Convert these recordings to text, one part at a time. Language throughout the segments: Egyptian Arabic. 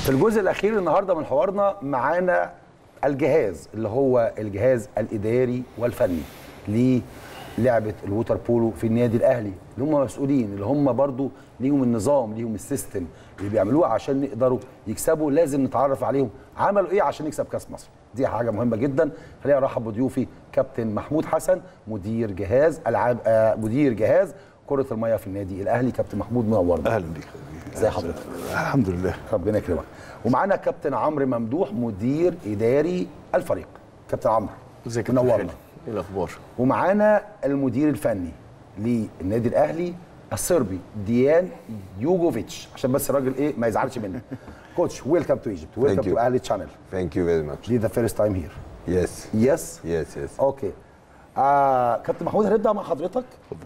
في الجزء الاخير النهارده من حوارنا معانا الجهاز اللي هو الجهاز الاداري والفني للعبه الووتر بولو في النادي الاهلي اللي هم مسؤولين اللي هم برضو ليهم النظام ليهم السيستم اللي بيعملوه عشان يقدروا يكسبوا لازم نتعرف عليهم عملوا ايه عشان يكسب كاس مصر دي حاجه مهمه جدا خلينا ارحب بضيوفي كابتن محمود حسن مدير جهاز العاب آه مدير جهاز كره الميه في النادي الاهلي كابتن محمود منورنا اهلا بيك ازي حضرتك الحمد لله ربنا يكرمك ومعانا كابتن عمرو ممدوح مدير اداري الفريق كابتن عمرو ازيك يا كابتن منورنا خالد؟ ايه الاخبار ومعانا المدير الفني للنادي الاهلي الصربي ديان يوجوفيتش عشان بس الراجل ايه ما يزعلش مني كوتش ويلكم تو ايجيبت ويلكم you. تو اهلي تشانل Thank you very much. دي ذا فيرست تايم هير Yes. يس Yes, yes. اوكي آه كابتن محمود هنبدا مع حضرتك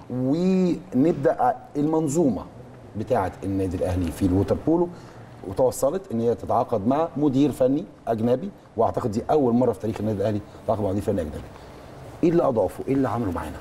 ونبدا المنظومه بتاعه النادي الاهلي في الووتر بولو وتوصلت ان هي تتعاقد مع مدير فني اجنبي واعتقد دي اول مره في تاريخ النادي الاهلي تتعاقد مع مدير فني اجنبي ايه اللي اضافه ايه اللي عمله معانا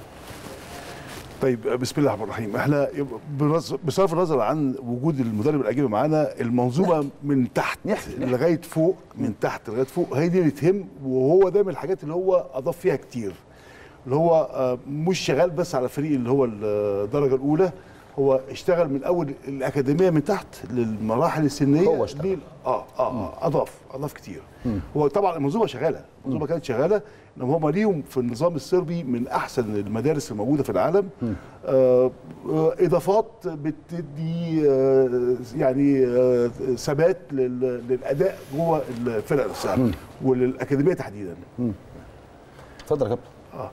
طيب بسم الله الرحمن الرحيم احنا بنص- بصرف النظر عن وجود المدرب الاجنبي معانا المنظومه من تحت نحكي، نحكي. لغايه فوق من تحت لغايه فوق هي دي اللي تهم وهو ده من الحاجات اللي هو اضاف فيها كتير اللي هو آه، مش شغال بس على فريق اللي هو الدرجه الاولى هو اشتغل من اول الاكاديميه من تحت للمراحل السنيه هو اشتغل. ليه- اه اه اه اضاف اضاف كتير هو طبعا المنظومه شغاله المنظومه كانت شغاله ان هم ليهم في النظام الصربي من احسن المدارس الموجوده في العالم آه آه اضافات بتدي آه يعني آه ثبات لل- للاداء جوه الفرق نفسها وللاكاديميه تحديدا اتفضل يا كابتن اه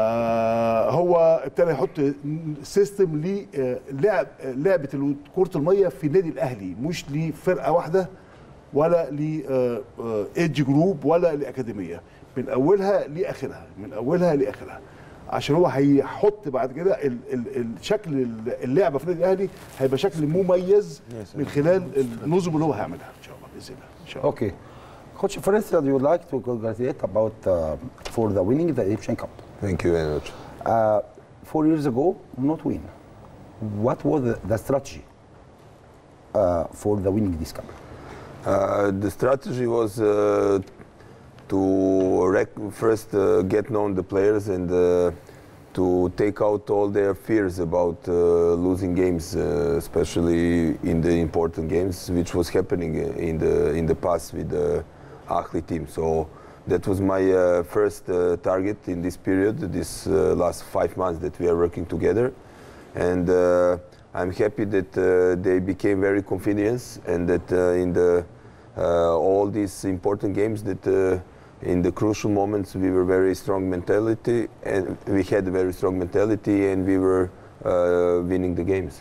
فهو ابتدى يحط سيستم للعب لعبه ال- كره الميه في النادي الاهلي مش لفرقه واحده ولا لايدج جروب ولا لاكاديميه من اولها لاخرها من اولها لاخرها عشان هو هيحط بعد كده ال- ال- الشكل اللعبه في النادي الاهلي هيبقى شكل مميز من خلال النظم اللي هو هيعملها ان شاء الله باذن الله ان شاء الله اوكي Coach, for instance, you would like to congratulate about uh, for the winning the Egyptian Cup. Thank you very much. Uh, four years ago, not win. What was the, the strategy uh, for the winning this cup? Uh, the strategy was uh, to rec- first uh, get known the players and uh, to take out all their fears about uh, losing games, uh, especially in the important games, which was happening in the in the past with the Ahli team. So that was my uh, first uh, target in this period, this uh, last five months that we are working together, and. Uh, I'm happy that uh, they became very confident and that uh, in the uh, all these important games that uh, in the crucial moments we were very strong mentality and we had a very strong mentality and we were uh, winning the games.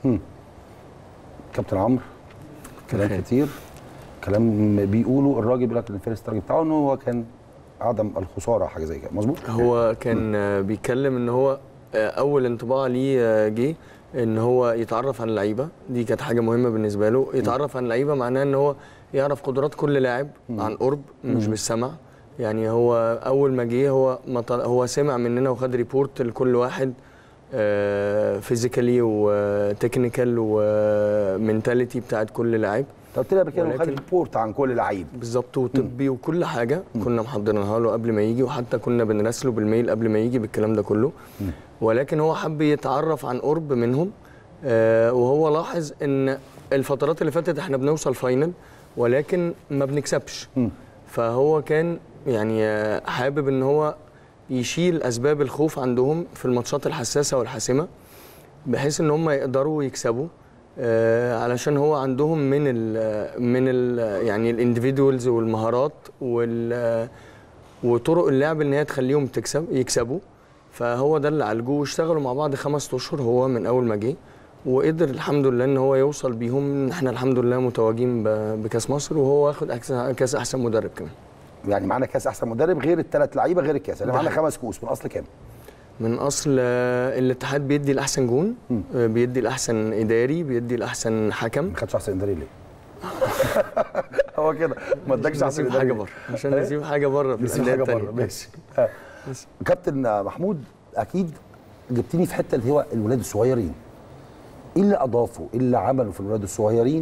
كابتن عمرو كلام خير. كتير كلام بيقولوا الراجل بيقول لك ان الفيرست تارجت بتاعه ان هو كان عدم الخساره حاجه زي كده مظبوط؟ هو كان آه، بيتكلم ان هو آه، اول انطباع ليه آه، جه ان هو يتعرف على اللعيبه دي كانت حاجه مهمه بالنسبه له يتعرف على اللعيبه معناه ان هو يعرف قدرات كل لاعب عن قرب مش بالسمع يعني هو اول ما جه هو ما طل- هو سمع مننا وخد ريبورت لكل واحد فيزيكالي وتكنيكال ومنتاليتي بتاعت كل لاعب انت قلت لي قبل كده انه خد ولكن- ريبورت عن كل لعيب بالظبط وطبي وكل حاجه كنا محضرينها له قبل ما يجي وحتى كنا بنراسله بالميل قبل ما يجي بالكلام ده كله ولكن هو حب يتعرف عن قرب منهم آه وهو لاحظ ان الفترات اللي فاتت احنا بنوصل فاينل ولكن ما بنكسبش فهو كان يعني آه، حابب ان هو يشيل اسباب الخوف عندهم في الماتشات الحساسه والحاسمه بحيث ان هم يقدروا يكسبوا آه، علشان هو عندهم من ال من ال يعني الانديفيدوالز والمهارات وال وطرق اللعب ان هي تخليهم تكسب يكسبوا فهو ده اللي عالجوه واشتغلوا مع بعض خمس اشهر هو من اول ما جه وقدر الحمد لله ان هو يوصل بيهم ان احنا الحمد لله متواجدين ب- بكاس مصر وهو واخد أكس- كاس احسن مدرب كمان يعني معانا كاس احسن مدرب غير الثلاث لعيبه غير الكاس يعني ده معانا حقيقي. خمس كؤوس من اصل كام؟ من اصل آه، الاتحاد بيدي الاحسن جون آه، بيدي الاحسن اداري بيدي الاحسن حكم ما خدش احسن اداري ليه؟ هو كده ما ادكش عشان احسن نسيب اداري حاجه ليه؟ بره عشان نسيب حاجه بره في نسيب الأندية حاجه التانية. بره ماشي آه. كابتن محمود اكيد جبتني في حته اللي هو الولاد الصغيرين ايه اللي اضافوا ايه اللي عملوا في الولاد الصغيرين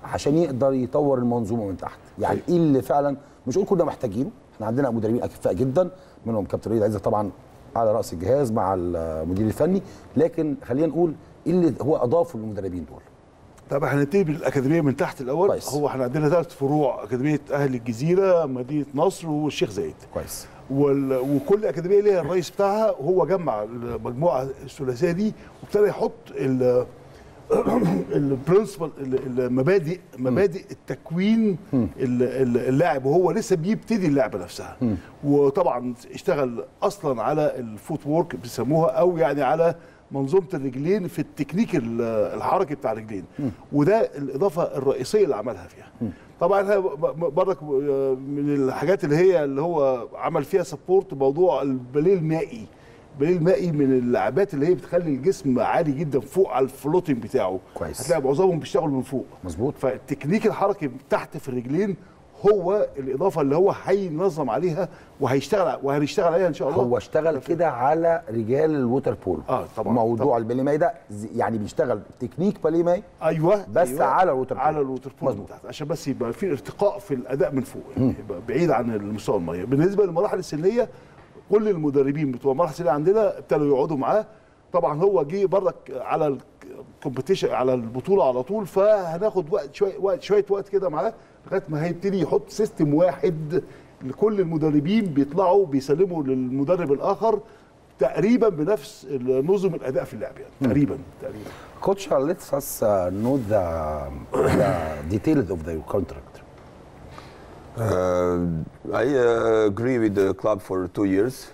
عشان يقدر يطور المنظومه من تحت يعني ايه اللي فعلا مش نقول كنا محتاجينه احنا عندنا مدربين اكفاء جدا منهم كابتن ريد عزت طبعا على راس الجهاز مع المدير الفني لكن خلينا نقول ايه اللي هو اضافه للمدربين دول طب احنا هنبتدي بالاكاديميه من تحت الاول كويس. هو احنا عندنا ثلاث فروع اكاديميه اهل الجزيره مدينه نصر والشيخ زايد كويس وال... وكل اكاديميه ليها الرئيس بتاعها هو جمع المجموعه الثلاثيه دي وابتدى يحط ال البرنسبل المبادئ مبادئ التكوين ال- ال- اللاعب وهو لسه بيبتدي اللعبه نفسها وطبعا اشتغل اصلا على الفوت وورك بيسموها او يعني على منظومه الرجلين في التكنيك ال- الحركي بتاع الرجلين وده الاضافه الرئيسيه اللي عملها فيها طبعا احنا برك من الحاجات اللي هي اللي هو عمل فيها سبورت موضوع الباليه المائي الباليه المائي من اللعبات اللي هي بتخلي الجسم عالي جدا فوق على الفلوتنج بتاعه كويس. هتلاقي معظمهم بيشتغلوا من فوق مظبوط. فالتكنيك الحركي تحت في الرجلين هو الاضافه اللي هو هينظم عليها وهيشتغل وهنشتغل عليها ان شاء الله هو اشتغل كده على رجال الووتر بول آه، طبعاً، موضوع طبعاً. الباليماي ده زي- يعني بيشتغل تكنيك باليماي ايوه بس أيوة على الووتر بول. على الووتر بول مظبوط. تحت عشان بس يبقى في ارتقاء في الاداء من فوق يعني يبقى بعيد عن المستوى الميه بالنسبه للمراحل السنيه كل المدربين بتوع المراحل السنيه عندنا ابتدوا يقعدوا معاه طبعا هو جه برك على الكومبيتيشن على البطوله على طول فهناخد وقت شويه وقت شويه وقت كده معاه لغايه ما هيبتدي يحط سيستم واحد لكل المدربين بيطلعوا بيسلموا للمدرب الاخر تقريبا بنفس نظم الاداء في اللعب يعني تقريبا تقريبا Coach, uh, let's us uh, know the, the details of the contract. Uh, I uh, agree with the club for two years,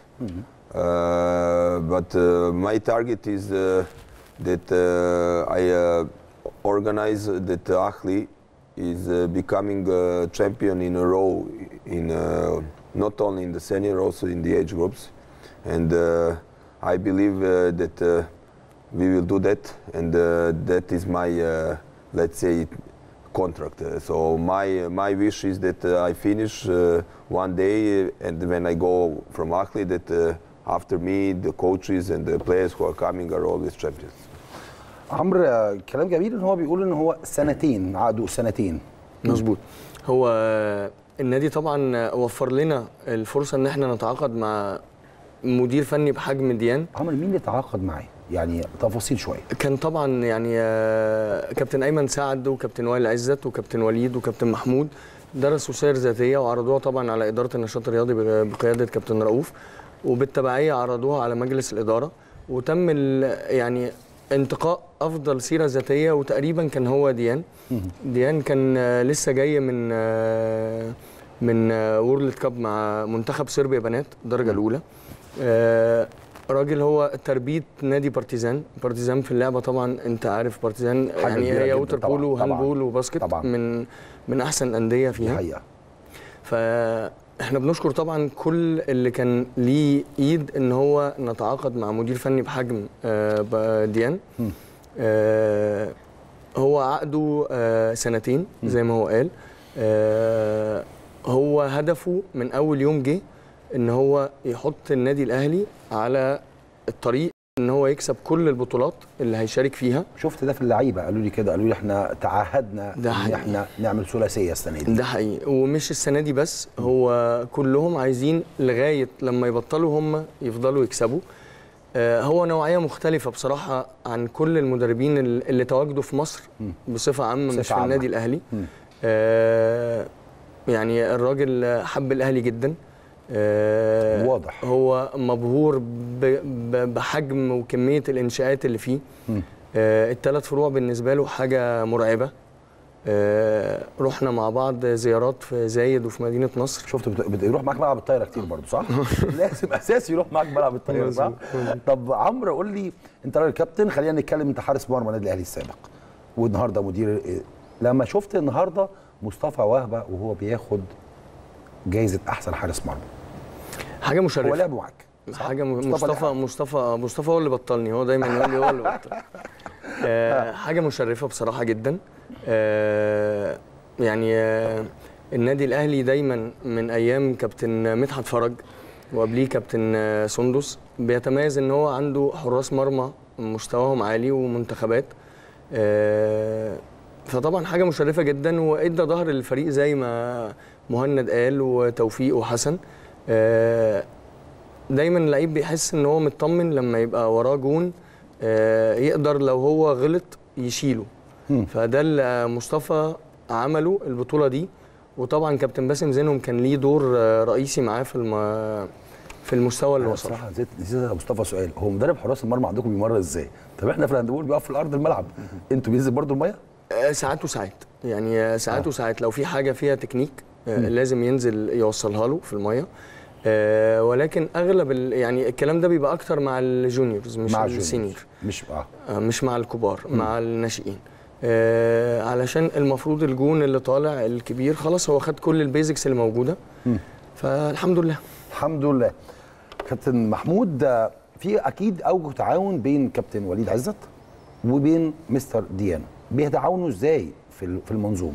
uh, but uh, my target is uh, that uh, I uh, organize that Ahli is uh, becoming a champion in a row in uh, not only in the senior, also in the age groups, and uh, I believe uh, that uh, we will do that, and uh, that is my uh, let's say contract. Uh, so my my wish is that uh, I finish uh, one day, uh, and when I go from Akli, that uh, after me the coaches and the players who are coming are always champions. عمرو آه، كلام جميل ان هو بيقول ان هو سنتين عقده سنتين مظبوط هو النادي طبعا وفر لنا الفرصه ان احنا نتعاقد مع مدير فني بحجم ديان عمرو مين اللي تعاقد معاه؟ يعني تفاصيل شويه كان طبعا يعني آه، كابتن ايمن سعد وكابتن وائل عزت وكابتن وليد وكابتن محمود درسوا سير ذاتيه وعرضوها طبعا على اداره النشاط الرياضي ب- بقياده كابتن رؤوف وبالتبعيه عرضوها على مجلس الاداره وتم ال- يعني انتقاء افضل سيره ذاتيه وتقريبا كان هو ديان ديان كان آه، لسه جاي من آه، من وورلد كاب مع منتخب صربيا بنات الدرجه الاولى آه، راجل هو تربيه نادي بارتيزان بارتيزان في اللعبه طبعا انت عارف بارتيزان حاجة يعني كبيرة هي جداً ووتر طبعاً، بول طبعاً. وهاندبول وباسكت طبعاً. من من احسن الانديه دي فيها حقيقه فاحنا بنشكر طبعا كل اللي كان ليه ايد ان هو نتعاقد مع مدير فني بحجم آه، ب- ديان آه، هو عقده آه، سنتين زي ما هو قال آه، هو هدفه من اول يوم جه ان هو يحط النادي الاهلي على الطريق ان هو يكسب كل البطولات اللي هيشارك فيها شفت ده في اللعيبه قالوا لي كده قالوا لي احنا تعهدنا ده ان حقيقي. احنا نعمل ثلاثيه السنه دي ده حقيقي ومش السنه دي بس هو كلهم عايزين لغايه لما يبطلوا هم يفضلوا يكسبوا آه، هو نوعيه مختلفه بصراحه عن كل المدربين ال- اللي تواجدوا في مصر بصفه عامه بصفة مش في عامة. النادي الاهلي مم. آه، يعني الراجل حب الاهلي جدا آه، واضح. هو مبهور ب- ب- بحجم وكميه الانشاءات اللي فيه مم. آه، الثلاث فروع بالنسبه له حاجه مرعبه آه، رحنا مع بعض زيارات في زايد وفي مدينه نصر شفت بت- بت- يروح معاك ملعب الطايره كتير برضو صح؟ لازم اساسي يروح معاك ملعب الطايره صح؟ مظبوط. طب عمرو قول لي انت راجل كابتن خلينا نتكلم انت حارس مرمى النادي الاهلي السابق والنهارده مدير إيه؟ لما شفت النهارده مصطفى وهبه وهو بياخد جايزه احسن حارس مرمى حاجه هو مشرفه لعب معاك صح؟ حاجه م- مصطفى مصطفى لعب. مصطفى مصطفى هو اللي بطلني هو دايما يقول لي هو اللي بطل آه، حاجه مشرفه بصراحه جدا آه، يعني آه، النادي الاهلي دايما من ايام كابتن مدحت فرج وقبليه كابتن آه، سندس بيتميز ان هو عنده حراس مرمى مستواهم عالي ومنتخبات آه، فطبعا حاجه مشرفه جدا وادى ظهر للفريق زي ما مهند قال وتوفيق وحسن آه، دايما اللعيب بيحس ان هو مطمن لما يبقى وراه جون آه، يقدر لو هو غلط يشيله مم. فده اللي مصطفى عمله البطوله دي وطبعا كابتن باسم زينهم كان ليه دور آه، رئيسي معاه في الم... في المستوى اللي أنا وصل بصراحه نسيت نسيت يا مصطفى سؤال هو مدرب حراس المرمى عندكم بيمرر ازاي؟ طب احنا في الهاندبول بيقف في الارض الملعب انتوا بينزل برضو الميه؟ آه، ساعات وساعات يعني آه، ساعات وساعات لو في حاجه فيها تكنيك آه، لازم ينزل يوصلها له في الميه آه، ولكن اغلب ال- يعني الكلام ده بيبقى اكتر مع الجونيورز مش مع السينيور مش اه آه، مش مع الكبار مع الناشئين آه، علشان المفروض الجون اللي طالع الكبير خلاص هو خد كل البيزكس اللي موجوده فالحمد لله الحمد لله كابتن محمود آه، في اكيد اوجه تعاون بين كابتن وليد عزت وبين مستر ديانا بيتعاونوا ازاي في ال- في المنظومه؟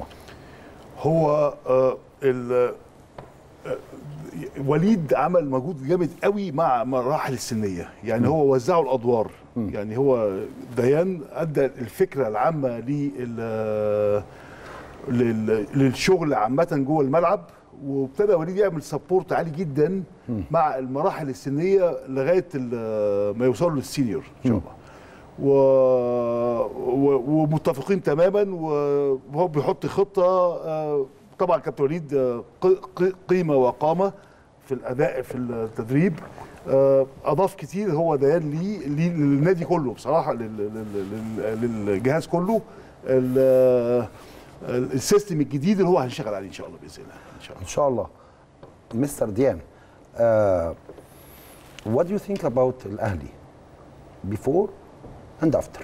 هو آه، ال- آه، وليد عمل مجهود جامد قوي مع مراحل السنيه يعني هو وزعوا الادوار يعني هو ديان ادى الفكره العامه لل لل- للشغل عامه جوه الملعب وابتدى وليد يعمل سبورت عالي جدا مع المراحل السنيه لغايه ال- ما يوصلوا للسينيور ان شاء الله و... و... ومتفقين تماما و- وهو بيحط خطه آه، طبعا كابتن وليد آه، ق- ق- قيمه وقامه في الاداء في التدريب آه، اضاف كتير هو ديان ليه ليه للنادي كله بصراحه لل... لل... لل... للجهاز كله ال... السيستم الجديد اللي هو هنشتغل عليه ان شاء الله باذن الله ان شاء الله ان شاء الله مستر ديان uh, what do you think about الاهلي before and after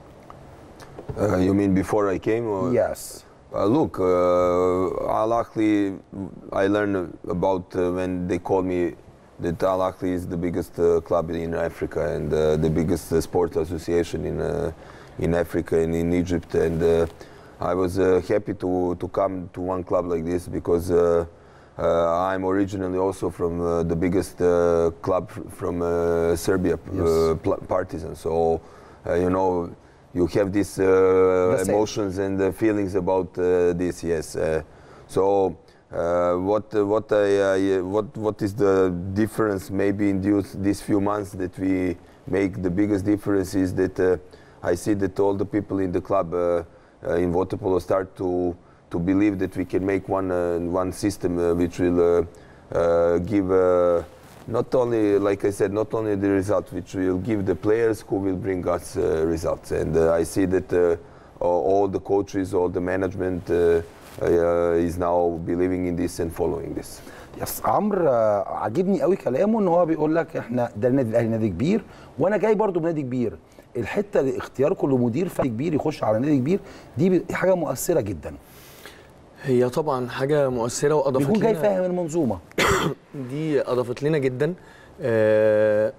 Uh, you mean before I came? Or? yes Uh, look, uh, Al Ahly, I learned about uh, when they called me that Al Ahly is the biggest uh, club in Africa and uh, the biggest uh, sport association in uh, in Africa and in Egypt. And uh, I was uh, happy to to come to one club like this because. Uh, uh, I'm originally also from uh, the biggest uh, club f- from uh, Serbia, Yes. uh, Pl- Partizan. So, uh, you know, you have this uh, The same. emotions and uh, feelings about uh, this. Yes. Uh, so, uh, what uh, what I, I uh, what what is the difference? Maybe in these these few months that we make the biggest difference is that uh, I see that all the people in the club uh, uh, in Waterpolo start to to believe that we can make one uh, one system uh, which will uh, uh, give uh, not only like I said not only the result which will give the players who will bring us uh, results and uh, I see that uh, all all the coaches all the management uh, uh, is now believing in this and following this يس عمرو آه، عاجبني قوي كلامه ان هو بيقول لك احنا ده النادي الاهلي نادي كبير وانا جاي برضو بنادي كبير الحته اللي اختياركم لمدير فني كبير يخش على نادي كبير دي ب- حاجه مؤثره جدا هي طبعا حاجه مؤثره واضافت بيكون جاي لنا فاهم المنظومه دي اضافت لنا جدا آه،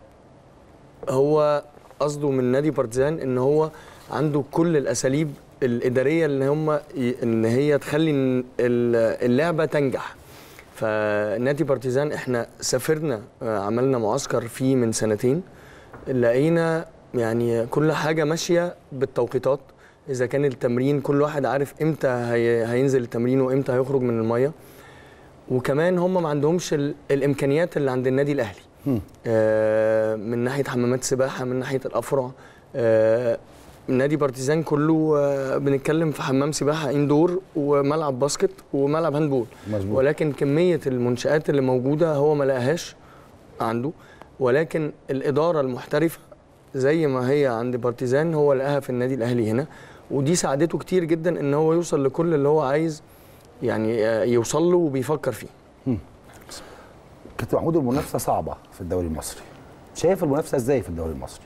هو قصده من نادي بارتيزان ان هو عنده كل الاساليب الاداريه اللي هم ي- ان هي تخلي إن ال- اللعبه تنجح فنادي بارتيزان احنا سافرنا آه، عملنا معسكر فيه من سنتين لقينا يعني كل حاجه ماشيه بالتوقيتات اذا كان التمرين كل واحد عارف امتى هي هينزل التمرين وامتى هيخرج من الميه وكمان هم ما عندهمش ال- الامكانيات اللي عند النادي الاهلي آه من ناحيه حمامات سباحه من ناحيه الافرع آه نادي بارتيزان كله آه بنتكلم في حمام سباحه اندور وملعب باسكت وملعب هاندبول مظبوط. ولكن كميه المنشات اللي موجوده هو ما لقاهاش عنده ولكن الاداره المحترفه زي ما هي عند بارتيزان هو لقاها في النادي الاهلي هنا ودي ساعدته كتير جدا ان هو يوصل لكل اللي هو عايز يعني آه، يوصل له وبيفكر فيه كابتن محمود المنافسه صعبه في الدوري المصري شايف المنافسه ازاي في الدوري المصري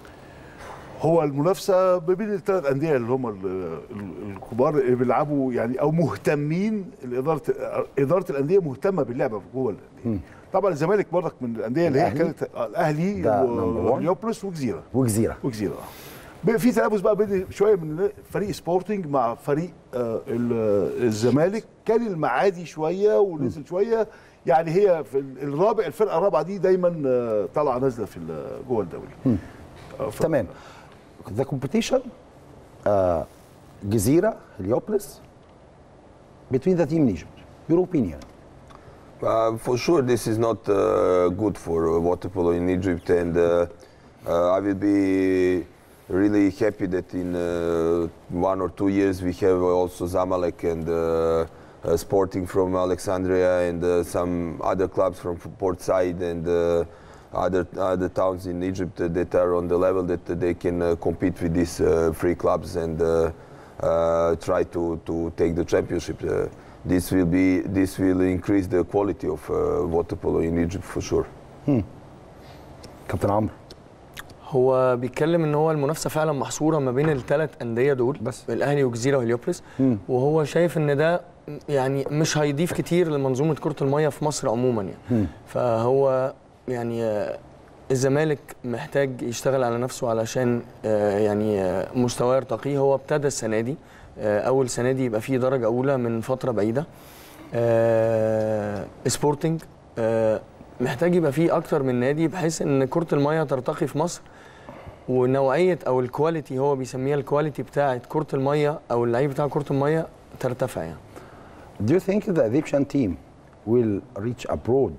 هو المنافسه ما بين الثلاث انديه اللي هم ال- ال- الكبار اللي بيلعبوا يعني او مهتمين الاداره اداره الانديه مهتمه باللعبه جوه الانديه طبعا الزمالك برضك من الانديه اللي هي الأهلي؟ كانت آه، الاهلي ده number one. وهليوبلس وجزيره وجزيره وجزيره آه. بقى في تنافس بقى بين شويه من فريق سبورتنج مع فريق آه، ال- الزمالك كان المعادي شويه ونزل شويه يعني هي في ال- الرابع الفرقه الرابعه دي دايما آه، طالعه نازله في ال- جوه الدوري آه، ف- تمام the competition uh, جزيره هليوبلس between the team in Egypt your opinion Uh, for sure, this is not uh, good for uh, water polo in Egypt, and uh, uh, I will be really happy that in uh, one or two years we have also Zamalek and uh, uh, Sporting from Alexandria and uh, some other clubs from Port Said and uh, other other towns in Egypt that are on the level that they can uh, compete with these uh, three clubs and uh, uh, try to, to take the championship. Uh, this will be this will increase the quality of uh, water polo in Egypt for sure. كابتن عمرو هو بيتكلم ان هو المنافسه فعلا محصوره ما بين الثلاث انديه دول بس. الاهلي والجزيره وهليوبلس مم. وهو شايف ان ده يعني مش هيضيف كتير لمنظومه كره الميه في مصر عموما يعني مم. فهو يعني آه، الزمالك محتاج يشتغل على نفسه علشان آه، يعني آه، مستواه يرتقي هو ابتدى السنه دي آه، اول سنه دي يبقى فيه درجه اولى من فتره بعيده آه، سبورتنج آه، محتاج يبقى فيه اكتر من نادي بحيث ان كره الميه ترتقي في مصر ونوعيه او الكواليتي هو بيسميها الكواليتي بتاعه كره الميه او اللعيب بتاع كره الميه ترتفع يعني Do you think the Egyptian team will reach abroad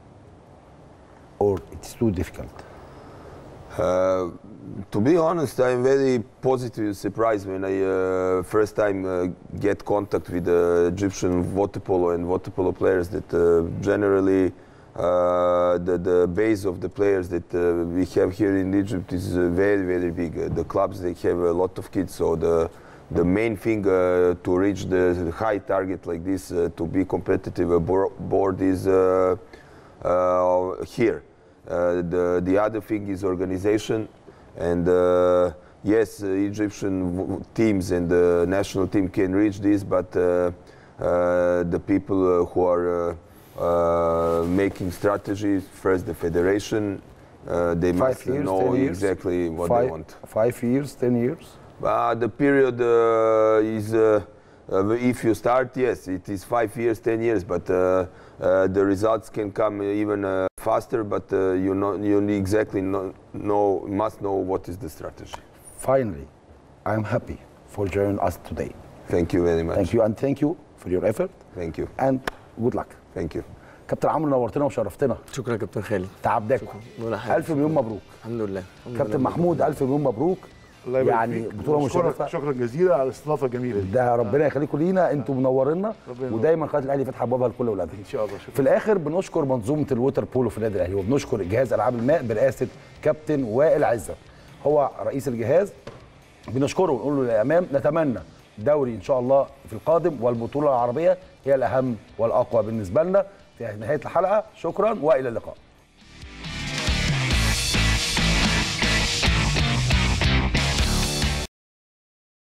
or it's too difficult? Uh, to be honest, I'm very positive surprised when I uh, first time uh, get contact with the Egyptian water polo and water polo players that uh, generally uh, the, the base of the players that uh, we have here in Egypt is uh, very, very big. Uh, the clubs, they have a lot of kids, so the, the main thing uh, to reach the high target like this, uh, to be competitive aboard is uh, uh, here. Uh, the, the other thing is organization. And uh, yes, uh, Egyptian w- teams and the national team can reach this, but uh, uh, the people uh, who are uh, uh, making strategies, first the federation, uh, they Five must years, know 10 years? exactly what five, they want. Five years, ten years? Uh, the period uh, is, uh, uh, if you start, yes, it is five years, ten years, but uh, uh, the results can come even uh, faster. But uh, you know, you need exactly know, know, must know what is the strategy. Finally, I'm happy for joining us today. Thank you very much. Thank you and thank you for your effort Thank you. and good luck. Thank you. كابتن عمرو نورتنا وشرفتنا شكرا يا كابتن خالد تعبناكم ولا حاجة. ألف مليون مبروك الحمد لله الحمد كابتن لله. محمود ألف مليون مبروك الله يبارك يعني فيك. بطولة وأشكرك مشرفة شكرا جزيلا على الاستضافه الجميله دي ده ربنا يخليكم لينا انتوا منورينا ربنا ينور. ودايما قناه الاهلي فاتحه ابوابها لكل اولادها ان شاء الله شكرا في الاخر بنشكر منظومه الووتر بولو في النادي الاهلي وبنشكر جهاز العاب الماء برئاسه كابتن وائل عزت هو رئيس الجهاز بنشكره ونقول له للامام نتمنى دوري ان شاء الله في القادم والبطوله العربيه هي الاهم والاقوى بالنسبه لنا في نهايه الحلقه شكرا والى اللقاء